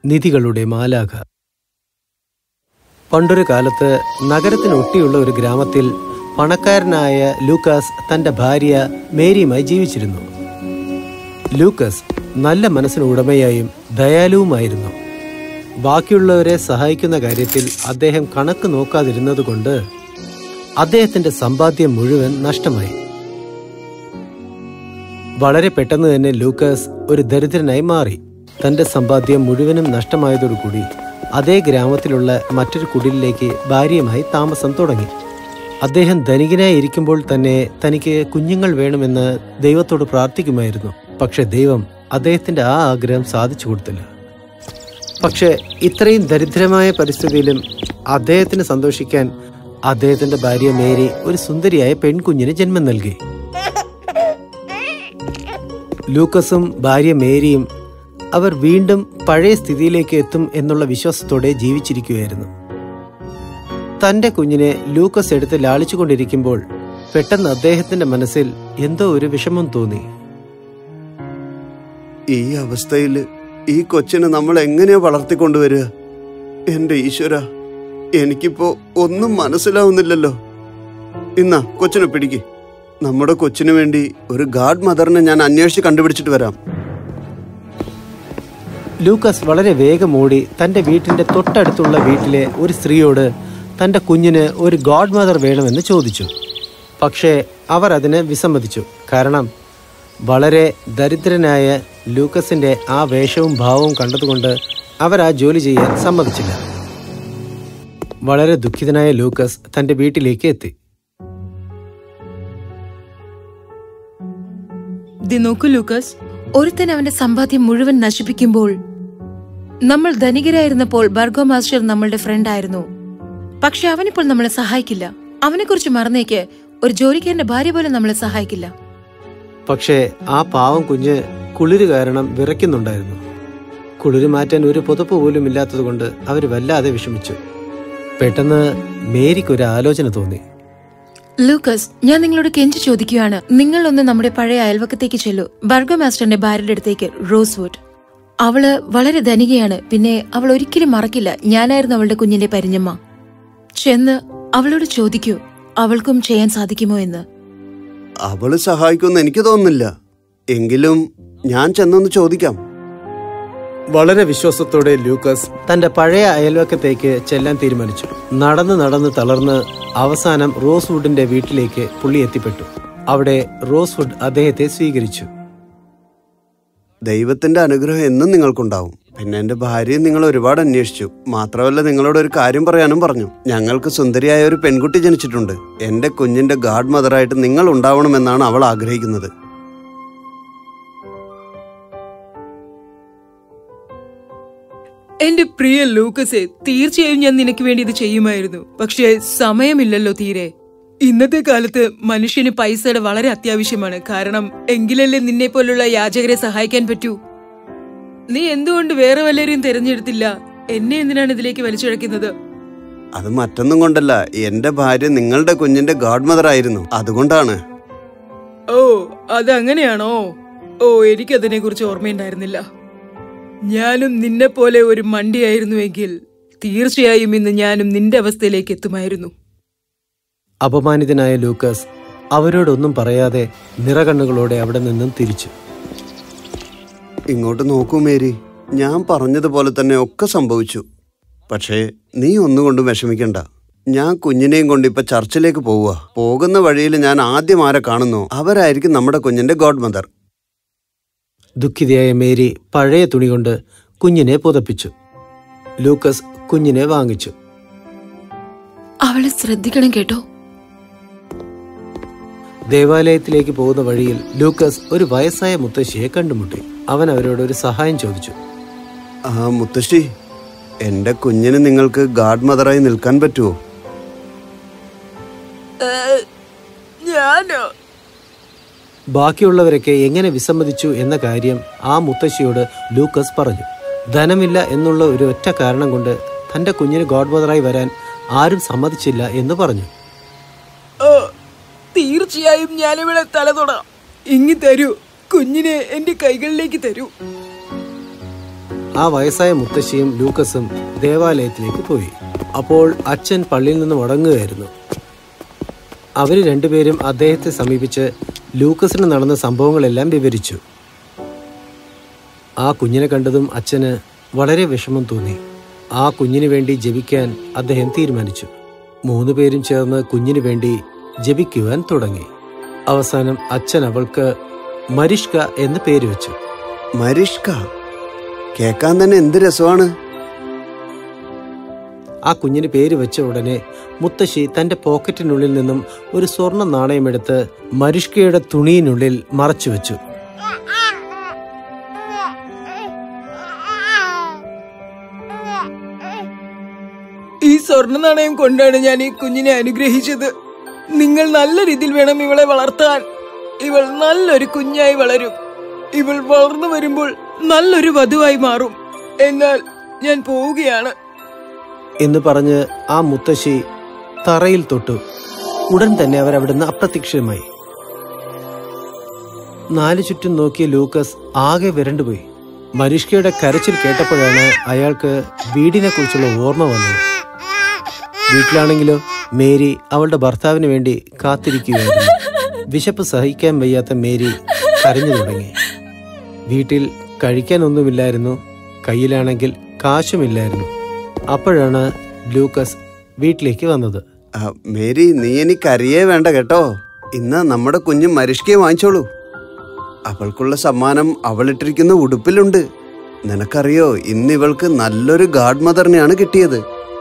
നിധികളുടെ മാലാഖ പണ്ടൊരു കാലത്ത് നഗരത്തിനൊട്ടിയുള്ള ഒരു ഗ്രാമത്തിൽ പണക്കാരനായ ലൂക്കാസ് തന്റെ ഭാര്യ മേരിയുമായി ജീവിച്ചിരുന്നു ലൂക്കസ് നല്ല മനസ്സിന് ഉടമയായും ദയാലുവുമായിരുന്നു ബാക്കിയുള്ളവരെ സഹായിക്കുന്ന കാര്യത്തിൽ അദ്ദേഹം കണക്ക് നോക്കാതിരുന്നതുകൊണ്ട് അദ്ദേഹത്തിന്റെ സമ്പാദ്യം മുഴുവൻ നഷ്ടമായി വളരെ പെട്ടെന്ന് തന്നെ ലൂക്കാസ് ഒരു ദരിദ്രനായി മാറി തന്റെ സമ്പാദ്യം മുഴുവനും നഷ്ടമായതോടുകൂടി അതേ ഗ്രാമത്തിലുള്ള മറ്റൊരു കുടിലിലേക്ക് ഭാര്യയുമായി താമസം തുടങ്ങി അദ്ദേഹം ധനികനായി ഇരിക്കുമ്പോൾ തന്നെ തനിക്ക് കുഞ്ഞുങ്ങൾ വേണമെന്ന് ദൈവത്തോട് പ്രാർത്ഥിക്കുമായിരുന്നു പക്ഷെ ദൈവം അദ്ദേഹത്തിന്റെ ആ ആഗ്രഹം സാധിച്ചു കൊടുത്തില്ല പക്ഷേ ഇത്രയും ദരിദ്രമായ പരിസ്ഥിതിയിലും അദ്ദേഹത്തിന് സന്തോഷിക്കാൻ അദ്ദേഹത്തിന്റെ ഭാര്യ മേരി ഒരു സുന്ദരിയായ പെൺകുഞ്ഞിന് ജന്മം നൽകി ലൂക്കസും ഭാര്യ മേരിയും അവർ വീണ്ടും പഴയ സ്ഥിതിയിലേക്ക് എത്തും എന്നുള്ള വിശ്വാസത്തോടെ ജീവിച്ചിരിക്കുകയായിരുന്നു തന്റെ കുഞ്ഞിനെ ലൂക്കസ് എടുത്ത് ലാളിച്ചുകൊണ്ടിരിക്കുമ്പോൾ പെട്ടെന്ന് അദ്ദേഹത്തിന്റെ മനസ്സിൽ എന്തോ ഒരു വിഷമം തോന്നി ഈ അവസ്ഥയിൽ ഈ കൊച്ചിനെ നമ്മൾ എങ്ങനെയാ വളർത്തിക്കൊണ്ടുവരിക എന്റെ ഈശ്വര എനിക്കിപ്പോ ഒന്നും മനസ്സിലാവുന്നില്ലല്ലോ ഇന്നാ കൊച്ചിനെ പിടിക്ക് നമ്മുടെ കൊച്ചിനു വേണ്ടി ഒരു ഗാഡ് മദറിനെ ഞാൻ അന്വേഷിച്ച് കണ്ടുപിടിച്ചിട്ട് വരാം ലൂക്കസ് വളരെ വേഗം ഓടി തന്റെ വീട്ടിന്റെ തൊട്ടടുത്തുള്ള വീട്ടിലെ ഒരു സ്ത്രീയോട് തന്റെ കുഞ്ഞിന് ഒരു ഗോഡ് മദർ വേണമെന്ന് ചോദിച്ചു പക്ഷേ അവർ അതിന് വിസമ്മതിച്ചു കാരണം വളരെ ദരിദ്രനായ ലൂക്കസിന്റെ ആ വേഷവും ഭാവവും കണ്ടതുകൊണ്ട് അവർ ആ ജോലി ചെയ്യാൻ സമ്മതിച്ചില്ല വളരെ ദുഃഖിതനായ ലൂക്കസ് തന്റെ വീട്ടിലേക്ക് എത്തി ദി നോക്കൂ ലൂക്കസ് ഒരുത്തൻ അവന്റെ സമ്പാദ്യം മുഴുവൻ നശിപ്പിക്കുമ്പോൾ നമ്മൾ ധനികരായിരുന്നപ്പോൾ ബർഗോ മാസ്റ്റർ നമ്മളുടെ ഫ്രണ്ട് ആയിരുന്നു പക്ഷെ അവനിപ്പോൾ നമ്മളെ സഹായിക്കില്ല അവനെക്കുറിച്ച് മറന്നേക്ക് ഒരു ജോലിക്കാരന്റെ ഭാര്യ പോലും നമ്മളെ സഹായിക്കില്ല പക്ഷേ ആ പാവം കുഞ്ഞ് കുളിര് കാരണം വിറയ്ക്കുന്നുണ്ടായിരുന്നു കുളിര് മാറ്റാൻ ഒരു പുതപ്പ് പോലും ഇല്ലാത്തതുകൊണ്ട് അവർ വല്ലാതെ വിഷമിച്ചു പെട്ടെന്ന് മേരിക്ക് ഒരു ആലോചന തോന്നി ലൂക്കസ് ഞാൻ നിങ്ങളോട് കെഞ്ചി ചോദിക്കുകയാണ് നിങ്ങൾ ഒന്ന് നമ്മുടെ പഴയ അയൽവക്കത്തേക്ക് ചെല്ലൂ ബർഗോ മാസ്റ്ററിന്റെ ഭാര്യയുടെ അടുത്തേക്ക് റോസ്വുഡ് അവള് വളരെ ധനികയാണ് പിന്നെ അവൾ ഒരിക്കലും മറക്കില്ല ഞാനായിരുന്നു അവളുടെ കുഞ്ഞിന്റെ പരിഞ്ഞമ്മ ചെന്ന് അവളോട് ചോദിക്കൂ അവൾക്കും ചെയ്യാൻ സാധിക്കുമോ എന്ന് അവള് സഹായിക്കുമെന്ന് എനിക്ക് തോന്നുന്നില്ല എങ്കിലും ഞാൻ ചെന്നൊന്ന് ചോദിക്കാം വളരെ വിശ്വാസത്തോടെ ലൂക്കസ് തന്റെ പഴയ അയൽവക്കത്തേക്ക് ചെല്ലാൻ തീരുമാനിച്ചു നടന്ന് നടന്ന് തളർന്ന് അവസാനം റോസ്വുഡിന്റെ വീട്ടിലേക്ക് പുള്ളി എത്തിപ്പെട്ടു അവിടെ റോസ്വുഡ് അദ്ദേഹത്തെ സ്വീകരിച്ചു ദൈവത്തിന്റെ അനുഗ്രഹം എന്നും നിങ്ങൾക്കുണ്ടാവും പിന്നെ എന്റെ ഭാര്യയും നിങ്ങൾ ഒരുപാട് അന്വേഷിച്ചു മാത്രമല്ല നിങ്ങളോട് ഒരു കാര്യം പറയാനും പറഞ്ഞു ഞങ്ങൾക്ക് സുന്ദരിയായ ഒരു പെൺകുട്ടി ജനിച്ചിട്ടുണ്ട് എന്റെ കുഞ്ഞിന്റെ ഗാഡ് മദറായിട്ട് നിങ്ങൾ ഉണ്ടാവണമെന്നാണ് അവൾ ആഗ്രഹിക്കുന്നത് എന്റെ പ്രിയ ലൂക്കസെ തീർച്ചയായും ഞാൻ നിനക്ക് വേണ്ടി ഇത് ചെയ്യുമായിരുന്നു പക്ഷേ സമയമില്ലല്ലോ തീരെ ഇന്നത്തെ കാലത്ത് മനുഷ്യന് പൈസയുടെ വളരെ അത്യാവശ്യമാണ് കാരണം എങ്കിലല്ലേ നിന്നെ പോലുള്ള യാചകരെ സഹായിക്കാൻ പറ്റൂ നീ എന്തുകൊണ്ട് വേറെ വല്ലവരെയും തിരഞ്ഞെടുത്തില്ല എന്നെ എന്തിനാണ് ഇതിലേക്ക് വലിച്ചിഴക്കുന്നത് അത് മറ്റൊന്നും കൊണ്ടല്ല എന്റെ ഭാര്യ നിങ്ങളുടെ കുഞ്ഞിന്റെ ഗാഡ് മദർ ആയിരുന്നു അതുകൊണ്ടാണ് ഓ അതങ്ങനെയാണോ ഓ എനിക്കതിനെ കുറിച്ച് ഓർമ്മയുണ്ടായിരുന്നില്ല ഞാനും നിന്നെ പോലെ ഒരു മണ്ടിയായിരുന്നുവെങ്കിൽ തീർച്ചയായും ഇന്ന് ഞാനും നിന്റെ അവസ്ഥയിലേക്ക് എത്തുമായിരുന്നു അപമാനിതനായ ലൂക്കസ് അവരോടൊന്നും പറയാതെ നിറകണ്ണുകളോടെ അവിടെ നിന്നും തിരിച്ചു ഇങ്ങോട്ട് നോക്കൂ മേരി ഞാൻ പറഞ്ഞതുപോലെ തന്നെ ഒക്കെ സംഭവിച്ചു പക്ഷേ നീ ഒന്നുകൊണ്ടും വിഷമിക്കണ്ട ഞാൻ കുഞ്ഞിനെയും കൊണ്ട് ഇപ്പൊ ചർച്ചിലേക്ക് പോവുക പോകുന്ന വഴിയിൽ ഞാൻ ആദ്യം ആരെ കാണുന്നു അവരായിരിക്കും നമ്മുടെ കുഞ്ഞിന്റെ ഗോഡ് മദർ ദുഃഖിതയായ മേരി പഴയ തുണി കൊണ്ട് കുഞ്ഞിനെ പുതപ്പിച്ചു ലൂക്കസ് കുഞ്ഞിനെ വാങ്ങിച്ചു അവളെ ശ്രദ്ധിക്കണം കേട്ടോ ദേവാലയത്തിലേക്ക് പോകുന്ന വഴിയിൽ ലൂക്കസ് ഒരു വയസ്സായ മുത്തശ്ശിയെ കണ്ടുമുട്ടി അവൻ അവരോട് ഒരു സഹായം ചോദിച്ചു ആ മുത്തശ്ശി എന്റെ കുഞ്ഞിന് നിങ്ങൾക്ക് ഗാഡ് മദറായി നിൽക്കാൻ പറ്റുമോ ഞാനോ ബാക്കിയുള്ളവരൊക്കെ എങ്ങനെ വിസമ്മതിച്ചു എന്ന കാര്യം ആ മുത്തശ്ശിയോട് ലൂക്കസ് പറഞ്ഞു ധനമില്ല എന്നുള്ള ഒരു ഒറ്റ കാരണം കൊണ്ട് തന്റെ കുഞ്ഞിന് ഗോഡ് മദറായി വരാൻ ആരും സമ്മതിച്ചില്ല എന്ന് പറഞ്ഞു ഓ തീർച്ചയായും ഞാനിവിടെ തല തൊടാം ഇങ്ങി തരൂ കുഞ്ഞിനെ എന്റെ കൈകളിലേക്ക് തരൂ ആ വയസ്സായ മുത്തശ്ശിയും ലൂക്കസും ദേവാലയത്തിലേക്ക് പോയി അപ്പോൾ അച്ഛൻ പള്ളിയിൽ നിന്ന് മടങ്ങുകയായിരുന്നു അവർ രണ്ടുപേരും അദ്ദേഹത്തെ സമീപിച്ച് ലൂക്കസിന് നടന്ന സംഭവങ്ങളെല്ലാം വിവരിച്ചു ആ കുഞ്ഞിനെ കണ്ടതും അച്ഛന് വളരെ വിഷമം തോന്നി ആ കുഞ്ഞിന് വേണ്ടി ജപിക്കാൻ അദ്ദേഹം തീരുമാനിച്ചു മൂന്നു പേരും ചേർന്ന് കുഞ്ഞിന് വേണ്ടി ജപിക്കുവാൻ തുടങ്ങി അവസാനം അച്ഛൻ അവൾക്ക് മരിഷ്ക എന്ന് പേര് വെച്ചു മരിഷ്ക കേക്കാൻ തന്നെ എന്ത് രസമാണ് ആ കുഞ്ഞിന് പേര് വെച്ച ഉടനെ മുത്തശ്ശി തന്റെ പോക്കറ്റിനുള്ളിൽ നിന്നും ഒരു സ്വർണ്ണ നാണയമെടുത്ത് മരിഷ്കയുടെ തുണിയിനുള്ളിൽ മറച്ചു വെച്ചു ഈ സ്വർണ്ണ നാണയം കൊണ്ടാണ് ഞാൻ ഈ കുഞ്ഞിനെ അനുഗ്രഹിച്ചത് നിങ്ങൾ നല്ല രീതിയിൽ വേണം ഇവളെ വളർത്താൻ ഇവൾ നല്ലൊരു കുഞ്ഞായി വളരും ഇവൾ വളർന്നു വരുമ്പോൾ നല്ലൊരു വധുവായി മാറും എന്നാൽ ഞാൻ പോവുകയാണ് എന്ന് പറഞ്ഞ് ആ മുത്തശ്ശി തറയിൽ തൊട്ടു ഉടൻ തന്നെ അവർ അവിടുന്ന് അപ്രത്യക്ഷമായി നാലു ചുറ്റും നോക്കിയ ലൂക്കസ് ആകെ വിരണ്ടുപോയി മരിഷ്കയുടെ കരച്ചിൽ കേട്ടപ്പോഴാണ് അയാൾക്ക് വീടിനെ കുറിച്ചുള്ള ഓർമ്മ വന്നത് വീട്ടിലാണെങ്കിലോ മേരി അവളുടെ ഭർത്താവിന് വേണ്ടി കാത്തിരിക്കുകയായിരുന്നു വിശപ്പ് സഹിക്കാൻ വയ്യാത്ത മേരി കരഞ്ഞു തുടങ്ങി വീട്ടിൽ കഴിക്കാനൊന്നുമില്ലായിരുന്നു കയ്യിലാണെങ്കിൽ കാശുമില്ലായിരുന്നു അപ്പോഴാണ് ലൂക്കസ് വീട്ടിലേക്ക് വന്നത് ആ, മേരി നീ എനിക്കറിയേ വേണ്ട കേട്ടോ ഇന്ന് നമ്മുടെ കുഞ്ഞ് മരിഷ്കയെ വാങ്ങിച്ചോളൂ അവൾക്കുള്ള സമ്മാനം അവളിട്ടിരിക്കുന്ന ഉടുപ്പിലുണ്ട് നിനക്കറിയോ ഇന്ന് ഇവൾക്ക് നല്ലൊരു ഗാഡ് മദറിനെയാണ് കിട്ടിയത്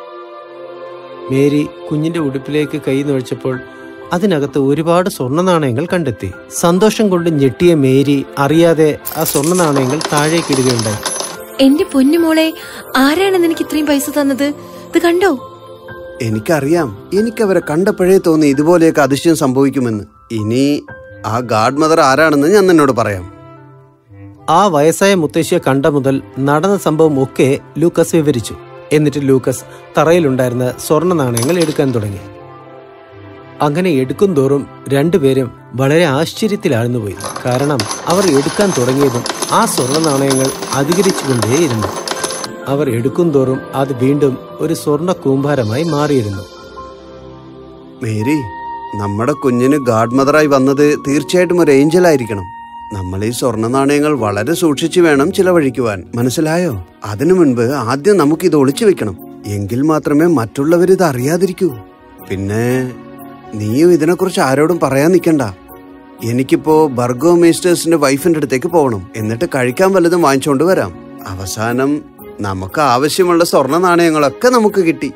മേരി കുഞ്ഞിന്റെ ഉടുപ്പിലേക്ക് കൈ നൊഴിച്ചപ്പോൾ അതിനകത്ത് ഒരുപാട് സ്വർണ്ണ നാണയങ്ങൾ കണ്ടെത്തി സന്തോഷം കൊണ്ട് ഞെട്ടിയ മേരി അറിയാതെ ആ സ്വർണ്ണ നാണയങ്ങൾ താഴേക്കിടുകയുണ്ടായി എന്റെ പൊന്നുമോളെ ആരാണ് നിനക്ക് ഇത്രയും പൈസ തന്നത് ഇത് കണ്ടോ എനിക്കറിയാം എനിക്കവരെ കണ്ടപ്പോഴേ തോന്നി ഇതുപോലെയൊക്കെ അതിശയം സംഭവിക്കുമെന്ന് ഇനി ആ ഗാഡ് മദർ ആരാണെന്ന് ഞാൻ നിന്നോട് പറയാം ആ വയസ്സായ മുത്തശ്ശിയെ കണ്ട മുതൽ നടന്ന സംഭവം ഒക്കെ ലൂക്കസ് വിവരിച്ചു എന്നിട്ട് ലൂക്കസ് തറയിലുണ്ടായിരുന്ന സ്വർണ്ണ നാണയങ്ങൾ എടുക്കാൻ തുടങ്ങി അങ്ങനെ എടുക്കും തോറും രണ്ടുപേരും വളരെ ആശ്ചര്യത്തിലാഴ്ന്നുപോയി കാരണം അവർ എടുക്കാൻ തുടങ്ങിയതും ആ സ്വർണ്ണ നാണയങ്ങൾ അധികരിച്ചുകൊണ്ടേയിരുന്നു അവർ എടുക്കും തോറും അത് വീണ്ടും ഒരു സ്വർണ്ണ കൂമ്പാരമായി മാറിയിരുന്നു മേരി നമ്മുടെ കുഞ്ഞിന് ഗാഡ് മദറായി വന്നത് തീർച്ചയായിട്ടും ഒരു ഏഞ്ചൽ ആയിരിക്കണം നമ്മൾ ഈ സ്വർണ്ണ നാണയങ്ങൾ വളരെ സൂക്ഷിച്ചു വേണം ചിലവഴിക്കുവാൻ മനസ്സിലായോ അതിനു മുൻപ് ആദ്യം നമുക്ക് ഇത് ഒളിച്ചു വെക്കണം എങ്കിൽ മാത്രമേ മറ്റുള്ളവർ ഇത് അറിയാതിരിക്കൂ പിന്നെ നീയും ഇതിനെക്കുറിച്ച് ആരോടും പറയാൻ നിൽക്കണ്ട എനിക്കിപ്പോ ബർഗോ മേസ്റ്റേഴ്സിന്റെ വൈഫിന്റെ അടുത്തേക്ക് പോകണം എന്നിട്ട് കഴിക്കാൻ വല്ലതും വാങ്ങിച്ചുകൊണ്ട് വരാം അവസാനം നമുക്ക് ആവശ്യമുള്ള സ്വർണ്ണ നാണയങ്ങളൊക്കെ നമുക്ക് കിട്ടി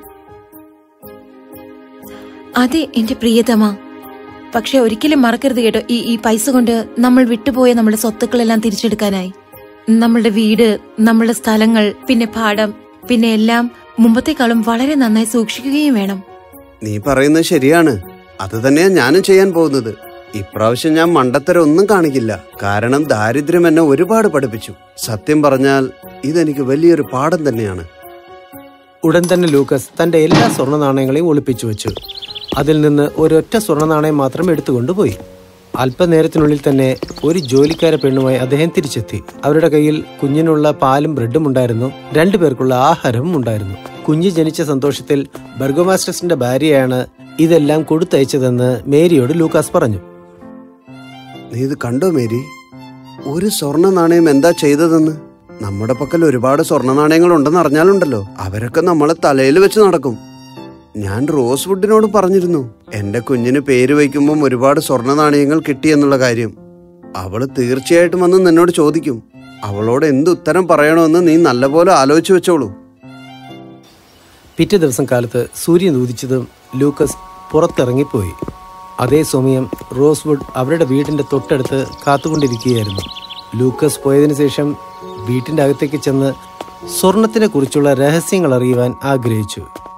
അതെ എന്റെ പ്രിയതമ പക്ഷെ ഒരിക്കലും മറക്കരുത് കേട്ടോ ഈ ഈ പൈസ കൊണ്ട് നമ്മൾ വിട്ടുപോയ നമ്മുടെ സ്വത്തുക്കളെല്ലാം തിരിച്ചെടുക്കാനായി നമ്മളുടെ വീട് നമ്മളുടെ സ്ഥലങ്ങൾ പിന്നെ പാടം പിന്നെ എല്ലാം മുമ്പത്തെക്കാളും വളരെ നന്നായി സൂക്ഷിക്കുകയും വേണം നീ പറയുന്നത് ശരിയാണ് അത് തന്നെയാ ഞാനും ചെയ്യാൻ പോകുന്നത് ഇപ്രാവശ്യം ഞാൻ മണ്ടത്തരം ഒന്നും കാണിക്കില്ല കാരണം ദാരിദ്ര്യം എന്നെ ഒരുപാട് പഠിപ്പിച്ചു സത്യം പറഞ്ഞാൽ ഇതെനിക്ക് വലിയൊരു പാഠം തന്നെയാണ് ഉടൻ തന്നെ ലൂക്കസ് തന്റെ എല്ലാ സ്വർണ്ണ നാണയങ്ങളെയും ഒളിപ്പിച്ചു വെച്ചു അതിൽ നിന്ന് ഒരൊറ്റ സ്വർണ്ണ നാണയം മാത്രം എടുത്തുകൊണ്ടുപോയി അല്പനേരത്തിനുള്ളിൽ തന്നെ ഒരു ജോലിക്കാര പെണ്ണുമായി അദ്ദേഹം തിരിച്ചെത്തി അവരുടെ കയ്യിൽ കുഞ്ഞിനുള്ള പാലും ബ്രെഡും ഉണ്ടായിരുന്നു രണ്ടു പേർക്കുള്ള ആഹാരവും ഉണ്ടായിരുന്നു കുഞ്ഞ് ജനിച്ച സന്തോഷത്തിൽ ബർഗോമാസ്റ്റേഴ്സിന്റെ ഭാര്യയാണ് ഇതെല്ലാം കൊടുത്തയച്ചതെന്ന് മേരിയോട് ലൂക്കാസ് പറഞ്ഞു നീ ഇത് കണ്ടോ മേരി ഒരു സ്വർണ്ണ നാണയം എന്താ ചെയ്തതെന്ന് നമ്മുടെ പക്കൽ ഒരുപാട് സ്വർണ്ണ നാണയങ്ങൾ ഉണ്ടെന്ന് അറിഞ്ഞാലുണ്ടല്ലോ അവരൊക്കെ നമ്മളെ തലയിൽ വെച്ച് നടക്കും ഞാൻ റോസ് വുഡിനോട് പറഞ്ഞിരുന്നു എന്റെ കുഞ്ഞിന് പേര് വയ്ക്കുമ്പം ഒരുപാട് സ്വർണ്ണ നാണയങ്ങൾ കിട്ടിയെന്നുള്ള കാര്യം അവള് തീർച്ചയായിട്ടും വന്ന് നിന്നോട് ചോദിക്കും അവളോട് എന്ത് ഉത്തരം പറയണമെന്ന് നീ നല്ലപോലെ ആലോചിച്ചു വെച്ചോളൂ പിറ്റേ ദിവസം കാലത്ത് സൂര്യൻ ഉദിച്ചതും ലൂക്കസ് പുറത്തിറങ്ങിപ്പോയി അതേ സമയം റോസ്വുഡ് അവരുടെ വീടിന്റെ തൊട്ടടുത്ത് കാത്തുകൊണ്ടിരിക്കുകയായിരുന്നു ലൂക്കസ് പോയതിനു ശേഷം വീട്ടിന്റെ അകത്തേക്ക് ചെന്ന് സ്വർണത്തിനെ കുറിച്ചുള്ള രഹസ്യങ്ങൾ അറിയുവാൻ ആഗ്രഹിച്ചു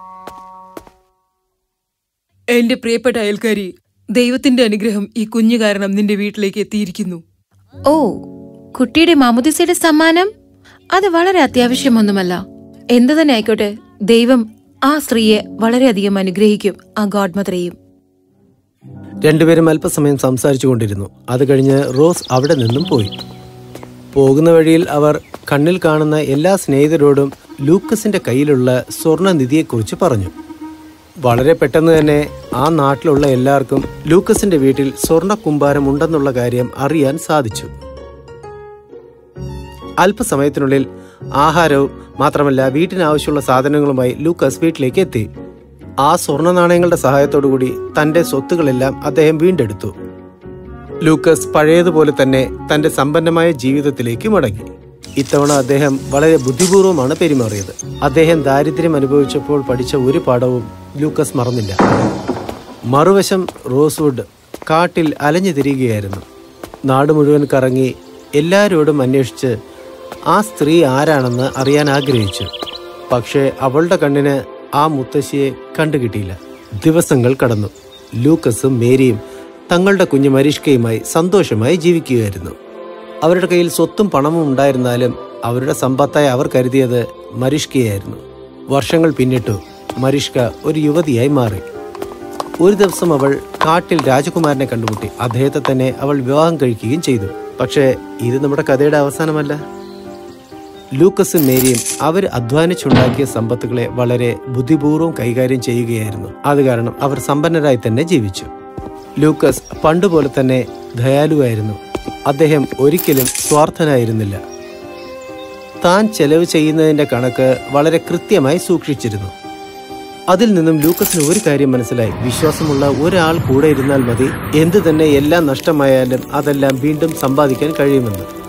എന്റെ പ്രിയപ്പെട്ട അയൽക്കാരി ദൈവത്തിന്റെ അനുഗ്രഹം ഈ കുഞ്ഞു കാരണം നിന്റെ വീട്ടിലേക്ക് എത്തിയിരിക്കുന്നു ഓ കുട്ടിയുടെ മാമുദിസയുടെ സമ്മാനം അത് വളരെ അത്യാവശ്യമൊന്നുമല്ല എന്തു തന്നെ ആയിക്കോട്ടെ ദൈവം ആ സ്ത്രീയെ വളരെയധികം അനുഗ്രഹിക്കും ആ ഗോഡ് മദറേയും രണ്ടുപേരും അല്പസമയം സംസാരിച്ചു കൊണ്ടിരുന്നു അത് കഴിഞ്ഞ് റോസ് അവിടെ നിന്നും പോയി പോകുന്ന വഴിയിൽ അവർ കണ്ണിൽ കാണുന്ന എല്ലാ സ്നേഹിതരോടും ലൂക്കസിന്റെ കയ്യിലുള്ള സ്വർണ്ണ നിധിയെക്കുറിച്ച് പറഞ്ഞു വളരെ പെട്ടെന്ന് തന്നെ ആ നാട്ടിലുള്ള എല്ലാവർക്കും ലൂക്കസിന്റെ വീട്ടിൽ സ്വർണ്ണ കുമ്പാരം ഉണ്ടെന്നുള്ള കാര്യം അറിയാൻ സാധിച്ചു അല്പസമയത്തിനുള്ളിൽ ആഹാരവും മാത്രമല്ല വീട്ടിനാവശ്യമുള്ള സാധനങ്ങളുമായി ലൂക്കസ് വീട്ടിലേക്ക് എത്തി ആ സ്വർണ്ണ നാണയങ്ങളുടെ സഹായത്തോടുകൂടി തന്റെ സ്വത്തുകളെല്ലാം അദ്ദേഹം വീണ്ടെടുത്തു ലൂക്കസ് പഴയതുപോലെ തന്നെ തന്റെ സമ്പന്നമായ ജീവിതത്തിലേക്ക് മടങ്ങി ഇത്തവണ അദ്ദേഹം വളരെ ബുദ്ധിപൂർവ്വമാണ് പെരുമാറിയത് അദ്ദേഹം ദാരിദ്ര്യം അനുഭവിച്ചപ്പോൾ പഠിച്ച ഒരു പാഠവും ലൂക്കസ് മറന്നില്ല മറുവശം റോസ്വുഡ് കാട്ടിൽ അലഞ്ഞു തിരികുകയായിരുന്നു നാട് മുഴുവൻ കറങ്ങി എല്ലാവരോടും അന്വേഷിച്ച് ആ സ്ത്രീ ആരാണെന്ന് അറിയാൻ ആഗ്രഹിച്ചു പക്ഷേ അവളുടെ കണ്ണിന് ആ മുത്തശ്ശിയെ കണ്ടുകിട്ടിയില്ല ദിവസങ്ങൾ കടന്നു ലൂക്കസും മേരിയും തങ്ങളുടെ കുഞ്ഞു മരീഷ്കയുമായി സന്തോഷമായി ജീവിക്കുകയായിരുന്നു അവരുടെ കയ്യിൽ സ്വത്തും പണവും ഉണ്ടായിരുന്നാലും അവരുടെ സമ്പത്തായി അവർ കരുതിയത് മരിഷ്കയായിരുന്നു വർഷങ്ങൾ പിന്നിട്ടു മരിഷ്ക ഒരു യുവതിയായി മാറി ഒരു ദിവസം അവൾ കാട്ടിൽ രാജകുമാരനെ കണ്ടുമുട്ടി അദ്ദേഹത്തെ തന്നെ അവൾ വിവാഹം കഴിക്കുകയും ചെയ്തു പക്ഷേ ഇത് നമ്മുടെ കഥയുടെ അവസാനമല്ല ലൂക്കസും മേരിയും അവർ അധ്വാനിച്ചുണ്ടാക്കിയ സമ്പത്തുകളെ വളരെ ബുദ്ധിപൂർവ്വം കൈകാര്യം ചെയ്യുകയായിരുന്നു അത് കാരണം അവർ സമ്പന്നരായി തന്നെ ജീവിച്ചു ലൂക്കസ് പണ്ടുപോലെ തന്നെ ദയാലുവായിരുന്നു അദ്ദേഹം ഒരിക്കലും സ്വാർത്ഥനായിരുന്നില്ല താൻ ചെലവ് ചെയ്യുന്നതിന്റെ കണക്ക് വളരെ കൃത്യമായി സൂക്ഷിച്ചിരുന്നു അതിൽ നിന്നും ലൂക്കസിന് ഒരു കാര്യം മനസ്സിലായി വിശ്വാസമുള്ള ഒരാൾ കൂടെ ഇരുന്നാൽ മതി എന്തു തന്നെ എല്ലാം നഷ്ടമായാലും അതെല്ലാം വീണ്ടും സമ്പാദിക്കാൻ കഴിയുമെന്ന്